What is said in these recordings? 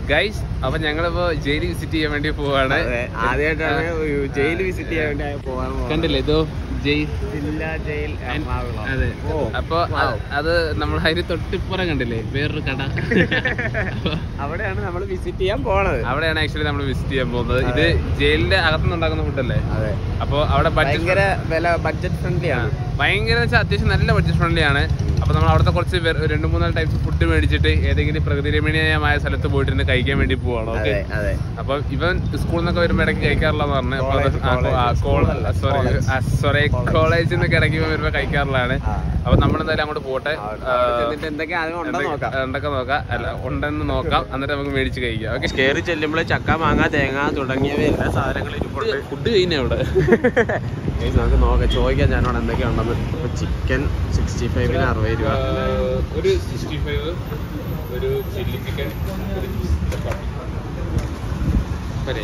Guys അപ്പൊ ഞങ്ങളിപ്പോ jail visit ചെയ്യാൻ വേണ്ടി പോവാണ് അതെ, ആദ്യമായിട്ടാണ് ജയിൽ വിസിറ്റ് ചെയ്യാൻ വേണ്ടി പോകാൻ പോകുന്നത്. കണ്ടില്ലേ ഇതോ ജയിൽ ജില്ലാ ജയിൽ എറണാകുളം അതെ ഓ അപ്പൊ അ- അത് നമ്മൾ അതിന് തൊട്ടിപ്പുറം കണ്ടില്ലേ വേറൊരു കട അപ്പൊ അവിടെയാണ് നമ്മൾ വിസിറ്റ് ചെയ്യാൻ പോണത് അവിടെയാണ് ആക്ച്വലി നമ്മൾ വിസിറ്റ് ചെയ്യാൻ പോകുന്നത് ഇത് ജയിലിന്റെ അകത്തുനിന്ന് ഉണ്ടാക്കുന്ന ഫുഡല്ലേ അതെ അപ്പൊ അവിടെ ബഡ്ജറ്റ് ഭയങ്കര വില ബഡ്ജറ്റ് ഫ്രണ്ട്ലി ആണ് ഭയങ്കര വെച്ചാൽ അത്യാവശ്യം നല്ല ബഡ്ജറ്റ് ഫ്രണ്ട്ലി ആണ് അപ്പൊ നമ്മൾ അവിടുത്തെ കുറച്ച് വെ- രണ്ട് മൂന്നാല് ടൈപ്സ് ഫുഡ് മേടിച്ചിട്ട് ഏതെങ്കിലും പ്രകൃതി രമണീയമായ സ്ഥലത്ത് പോയിട്ട് കഴിക്കാൻ വേണ്ടി പോവാണ് ഓക്കെ അതെ അതെ അപ്പൊ ഇവൻ സ്കൂളിൽ നിന്നൊക്കെ വരുമ്പോ ഇടയ്ക്ക് കഴിക്കാറുള്ളതെന്ന് College, college. Sorry College. Sorry College. കോളേജിൽ നിന്നൊക്കെ ഇടയ്ക്ക് ഇവൻ വരുമ്പോ കഴിക്കാറുള്ളതാണ് ആ. അപ്പൊ നമ്മളെന്തായാലും അങ്ങോട്ട് പോട്ടെ ആ, അവിടെ ചെന്നിട്ട് എന്തൊക്കെ അത് ഉണ്ടോ നോക്കാം എന്തൊക്കെ നോക്കാം അല്ല ഉണ്ടെന്ന് നോക്കാം എന്നിട്ട് നമുക്ക് മേടിച്ച് കഴിക്കാം ഓക്കെ കയറി ചെല്ലുമ്പോൾ ചക്ക മാങ്ങ തേങ്ങ തുടങ്ങിയവ എല്ലാ സാധനങ്ങളും ഇരിപ്പുണ്ട് ഫുഡ് കഴിഞ്ഞ അവിടെ Guys, നമുക്ക് നോക്കാം ചോദിക്കാം ഞാനോട് എന്തൊക്കെ ഉണ്ടെന്ന് ഇപ്പൊ ചിക്കൻ സിക്സ്റ്റി ഫൈവിന് അറുപത് രൂപ ഒരു സിക്സ്റ്റി ഫൈവ് ഒരു ചില്ലി ചിക്കൻ ഒരു ചപ്പാത്തി പോരെ?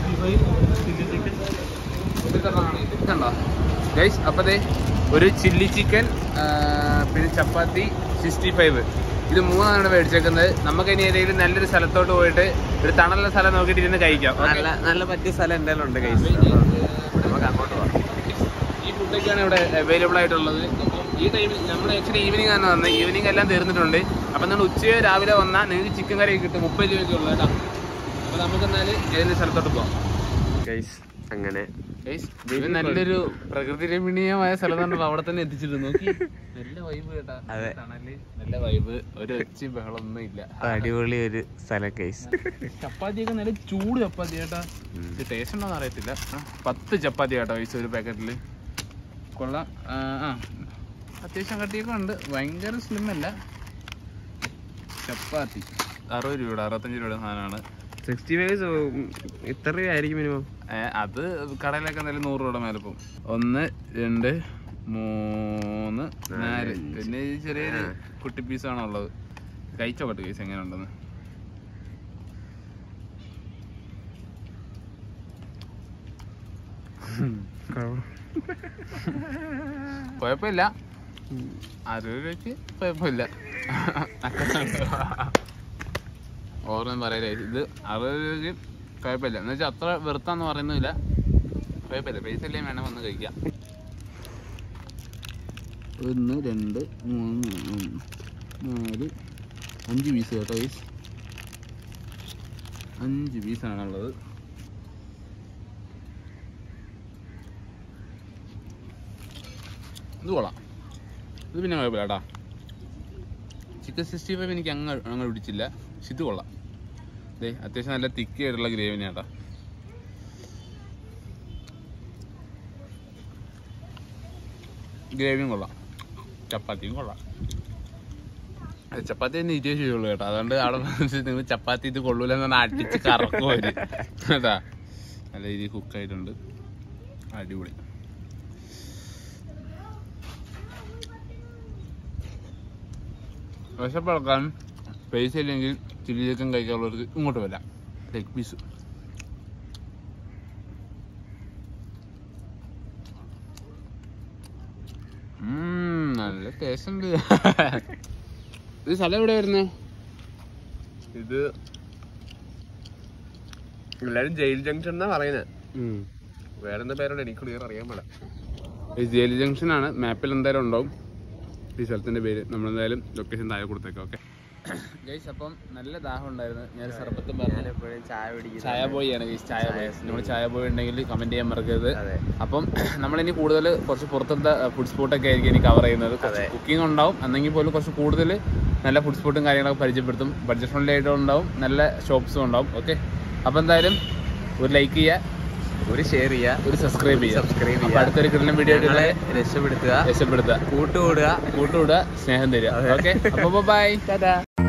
ഇത് കണ്ടോ? ഇത് കണ്ടോ ഗൈസ് അപ്പൊ ദേ ഒരു ചില്ലി ചിക്കൻ പിന്നെ ചപ്പാത്തി സിക്സ്റ്റി ഫൈവ് ഇത് മൂന്നാണ് മേടിച്ചേക്കുന്നത് നമുക്ക് ഇനി ഏതെങ്കിലും നല്ലൊരു സ്ഥലത്തോട്ട് പോയിട്ട് ഒരു തണലുള്ള സ്ഥലം നോക്കിയിട്ട് ഇരുന്ന് കഴിക്കാം okay? നല്ല നല്ല പറ്റിയ സ്ഥലം എന്തായാലും ഉണ്ട് കൈസ് നമുക്ക് അങ്ങോട്ട് പോകാം ഈ ഫുഡൊക്കെയാണ് ഇവിടെ അവൈലബിൾ ആയിട്ടുള്ളത് അപ്പം ഈ ടൈമിൽ നമ്മൾ ആക്ച്വലി ഈവനിങ് ആണ് വന്നത് ഈവനിങ് എല്ലാം തീർന്നിട്ടുണ്ട് അപ്പം നിങ്ങൾ ഉച്ചയോ രാവിലെ വന്നാൽ നിങ്ങൾക്ക് ചിക്കൻ കറി കിട്ടും മുപ്പത് രൂപയ്ക്ക് ഉള്ളത് കേട്ടോ അപ്പം നമുക്ക് എന്നാൽ ഏതെങ്കിലും സ്ഥലത്തോട്ട് പോകാം ഗൈസ് അങ്ങനെ Guys, ഇത് നല്ലൊരു പ്രകൃതി രമണീയമായ സ്ഥലം കണ്ടപ്പോൾ അവിടെ തന്നെ എത്തിച്ചിട്ട് നോക്കി നല്ല വൈബ് കേട്ടാ അതെ. തണല് നല്ല വൈബ് ഒരു ഒച്ചയും ബഹളം ഒന്നും ഇല്ല അടിപൊളി ഒരു സ്ഥലം ഗൈസ് ചപ്പാത്തിയൊക്കെ നല്ല ചൂട് ചപ്പാത്തി കേട്ടാ ഇത് ടേസ്റ്റ് ഉണ്ടോന്ന് അറിയത്തില്ല ആ, പത്ത് ചപ്പാത്തി കേട്ടോ പൈസ ഒരു പാക്കറ്റിൽ കൊള്ളാം ആ, ആ അത്യാവശ്യം കട്ടിയൊക്കെ ഉണ്ട് ഭയങ്കര സ്ലിം അല്ല ചപ്പാത്തി അറുപത് രൂപയുടെ അറുപത്തഞ്ച് രൂപയുടെ സാധനമാണ് സിക്സ്റ്റി ഫൈവ് ഇത്ര രൂപയായിരിക്കും മിനിമം ഏ, അത് കടയിലൊക്കെ എന്തായാലും നൂറ് രൂപയുടെ മേലെ പോകും ഒന്ന് രണ്ട് മൂന്ന് നാല് പിന്നെ ഈ ചെറിയൊരു കുട്ടി പീസാണ് ഉള്ളത് കഴിച്ചോട്ടെ കേസ് എങ്ങനെ ഉണ്ടെന്ന് കുഴപ്പമില്ല അറുപത് രൂപയ്ക്ക് കുഴപ്പമില്ല ഓർമ്മ പറയലേ ഇത് അറുപത് രൂപയ്ക്ക് കുഴപ്പമില്ല എന്ന് വെച്ചാൽ അത്ര വെറുത്താന്ന് പറയുന്നില്ല കുഴപ്പമില്ല പൈസ ഇല്ലേ വേണം വന്ന് കഴിക്കാം ഒന്ന് രണ്ട് മൂന്ന് ഉം, നാല് അഞ്ച് പീസ് കേട്ടോ പീസ് അഞ്ച് പീസാണുള്ളത് ഇത് കൊള്ളാം ഇത് പിന്നെ കുഴപ്പമില്ല കേട്ടാ ചിക്കൻ സിക്സ്റ്റി ഫൈവ് എനിക്ക് അങ്ങ് അങ്ങ് പിടിച്ചില്ല പക്ഷെ ഇത് കൊള്ളാം ദേ അത്യാവശ്യം നല്ല തിക്കി ആയിട്ടുള്ള ഗ്രേവിനെ കേട്ടാ ഗ്രേവിയും കൊള്ളാം ചപ്പാത്തിയും കൊള്ളാം അത് ചപ്പാത്തി തന്നെ ഇരുപത് ചെയ്യുള്ളൂ കേട്ടോ അതുകൊണ്ട് അവിടെ വന്നിട്ട് നിങ്ങൾ ചപ്പാത്തി ഇത് കൊള്ളൂല എന്ന് പറഞ്ഞാൽ അടിച്ച് കറക്കും അവര് കേട്ടാ നല്ല രീതിയിൽ കുക്കായിട്ടുണ്ട് അടിപൊളി വിശപ്പിളക്കാൻ പൈസ ഇല്ലെങ്കിൽ ചില്ലി ചിക്കൻ കഴിക്കാനുള്ളവർക്ക് ഇങ്ങോട്ട് വരാം ലെഗ് പീസ് നല്ല ടേസ്റ്റ് ഉണ്ട് ഇത് സ്ഥലം എവിടെ വരുന്നത് ഇത് എല്ലാരും ജയിൽ ജംഗ്ഷൻ എന്നാ പറയുന്നത് വേറെന്താ പേരോട് എനിക്ക് ക്ലിയർ അറിയാൻ പാടില്ല ഇത് ജയിൽ ജംഗ്ഷൻ ആണ് മാപ്പിൽ എന്തായാലും ഉണ്ടാവും ഈ സ്ഥലത്തിന്റെ പേര് നമ്മളെന്തായാലും ലൊക്കേഷൻ താഴെ കൊടുത്തേക്കാം ഓക്കെ ഗൈസ് അപ്പം നല്ല ദാഹം ഉണ്ടായിരുന്നു ഞാൻ സർബത്തും പറഞ്ഞു ഞാനെപ്പോഴും ചായ കുടിക്കുന്നത് ചായ ബോയ് ആണ് ഗൈസ് ചായ ബോയ് നമ്മൾ ചായ ബോയ് ഉണ്ടെങ്കിൽ കമന്റ് ചെയ്യാൻ മറക്കരുത് അതെ അപ്പം നമ്മളിനി കൂടുതൽ കുറച്ച് പുറത്തത്തെ ഫുഡ് സ്പോട്ടൊക്കെ ആയിരിക്കും ഇനി കവർ ചെയ്യുന്നത് അതെ. കുക്കിംഗ് ഉണ്ടാവും എന്നെങ്കിൽ പോലും കുറച്ച് കൂടുതൽ നല്ല ഫുഡ് സ്പോട്ടും കാര്യങ്ങളൊക്കെ പരിചയപ്പെടുത്തും ബഡ്ജറ്റ് ഫ്രണ്ട്ലി ആയിട്ടും ഉണ്ടാവും നല്ല ഷോപ്സും ഉണ്ടാവും ഓക്കെ അപ്പം എന്തായാലും ഒരു ലൈക്ക് ചെയ്യുക ഒരു ഷെയർ ചെയ്യുക ഒരു സബ്സ്ക്രൈബ് ചെയ്യുക Subscribe അപ്പോൾ ചെയ്യുക. അടുത്തൊരു കിടന്ന വീഡിയോ ഞങ്ങളെ ആയിട്ട് രക്ഷപ്പെടുത്തുക രക്ഷപ്പെടുത്തുക കൂട്ടുകൂടുക കൂട്ടുകൂടുക സ്നേഹം തരിക അതെ. ഓക്കെ അപ്പോൾ ബൈ ടാറ്റാ